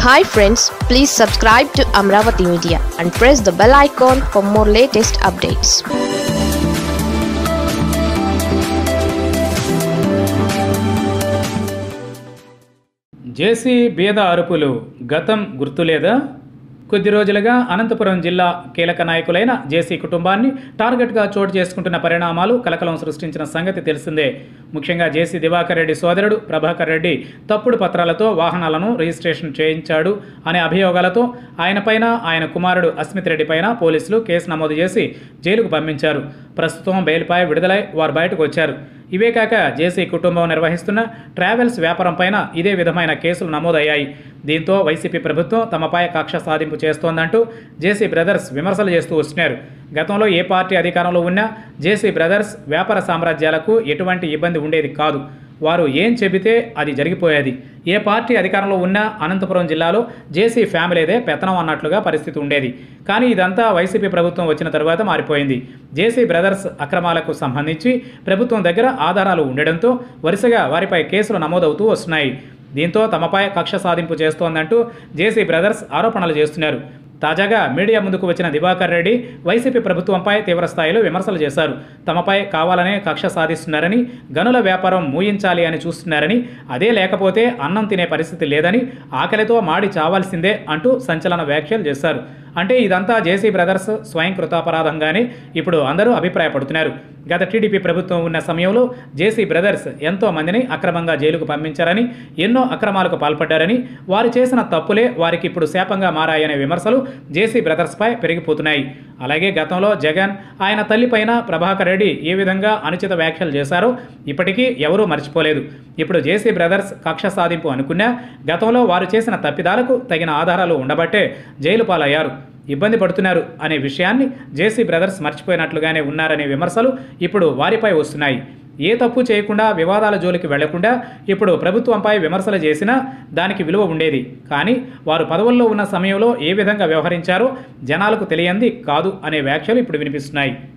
hi friends please subscribe to Amaravati media and press the bell icon for more latest updates JC బీద అరుపులు గతం గుర్తులేదా కొద్ది రోజులుగా అనంతపురం జిల్లా కీలక నాయకులైన జేసీ కుటుంబాన్ని టార్గెట్గా చోటు చేసుకుంటున్న పరిణామాలు కలకలం సృష్టించిన సంగతి తెలిసిందే ముఖ్యంగా జేసీ దివాకర్ రెడ్డి సోదరుడు ప్రభాకర్ రెడ్డి తప్పుడు పత్రాలతో వాహనాలను రిజిస్ట్రేషన్ చేయించాడు అనే అభియోగాలతో ఆయనపైన ఆయన కుమారుడు అస్మిత్ రెడ్డి పైన పోలీసులు కేసు నమోదు చేసి జైలుకు పంపించారు ప్రస్తుతం బెయిల్పై విడుదలై వారు బయటకు వచ్చారు ఇవే కాక జేసీ కుటుంబం నిర్వహిస్తున్న ట్రావెల్స్ వ్యాపారం పైన ఇదే విధమైన కేసులు నమోదయ్యాయి దీంతో వైసీపీ ప్రభుత్వం తమపై కక్ష సాధింపు చేస్తోందంటూ జేసీ బ్రదర్స్ విమర్శలు చేస్తూ వస్తున్నారు గతంలో ఏ పార్టీ అధికారంలో ఉన్నా జేసీ బ్రదర్స్ వ్యాపార సామ్రాజ్యాలకు ఎటువంటి ఇబ్బంది ఉండేది కాదు వారు ఏం చెబితే అది జరిగిపోయేది ఏ పార్టీ అధికారంలో ఉన్నా అనంతపురం జిల్లాలో జేసీ ఫ్యామిలీదే పెత్తనం అన్నట్లుగా పరిస్థితి ఉండేది కానీ ఇదంతా వైసీపీ ప్రభుత్వం వచ్చిన తరువాత మారిపోయింది జేసీ బ్రదర్స్ అక్రమాలకు సంబంధించి ప్రభుత్వం దగ్గర ఆధారాలు ఉండడంతో వరుసగా వారిపై కేసులు నమోదవుతూ వస్తున్నాయి దీంతో తమపై కక్ష సాధింపు చేస్తోందంటూ జేసీ బ్రదర్స్ ఆరోపణలు చేస్తున్నారు తాజాగా మీడియా ముందుకు వచ్చిన దివాకర్ రెడ్డి వైసీపీ ప్రభుత్వంపై తీవ్రస్థాయిలో విమర్శలు చేశారు తమపై కావాలనే కక్ష సాధిస్తున్నారని గనుల వ్యాపారం మూయించాలి అని చూస్తున్నారని అదే లేకపోతే అన్నం తినే పరిస్థితి లేదని ఆకలితో మాడి చావాల్సిందే అంటూ సంచలన వ్యాఖ్యలు చేశారు అంటే ఇదంతా జేసీ బ్రదర్స్ స్వయం కృతాపరాధంగానే ఇప్పుడు అందరూ అభిప్రాయపడుతున్నారు గత టీడీపీ ప్రభుత్వం ఉన్న సమయంలో జేసీ బ్రదర్స్ ఎంతో మందిని అక్రమంగా జైలుకు పంపించారని ఎన్నో అక్రమాలకు పాల్పడ్డారని వారు చేసిన తప్పులే వారికి ఇప్పుడు శాపంగా మారాయనే విమర్శలు జేసీ బ్రదర్స్పై పెరిగిపోతున్నాయి అలాగే గతంలో జగన్ ఆయన తల్లిపైన ప్రభాకర్ రెడ్డి ఏ విధంగా అనుచిత వ్యాఖ్యలు చేశారో ఇప్పటికీ ఎవరూ మర్చిపోలేదు ఇప్పుడు జేసీ బ్రదర్స్ కక్ష సాధింపు అనుకున్నా గతంలో వారు చేసిన తప్పిదాలకు తగిన ఆధారాలు ఉండబట్టే జైలు పాలయ్యారు ఇబ్బంది పడుతున్నారు అనే విషయాన్ని జేసీ బ్రదర్స్ మర్చిపోయినట్లుగానే ఉన్నారనే విమర్శలు ఇప్పుడు వారిపై వస్తున్నాయి ఏ తప్పు చేయకుండా వివాదాల జోలికి వెళ్లకుండా ఇప్పుడు ప్రభుత్వంపై విమర్శలు చేసినా దానికి విలువ ఉండేది కానీ వారు పదవుల్లో ఉన్న సమయంలో ఏ విధంగా వ్యవహరించారో జనాలకు తెలియంది కాదు అనే వ్యాఖ్యలు ఇప్పుడు వినిపిస్తున్నాయి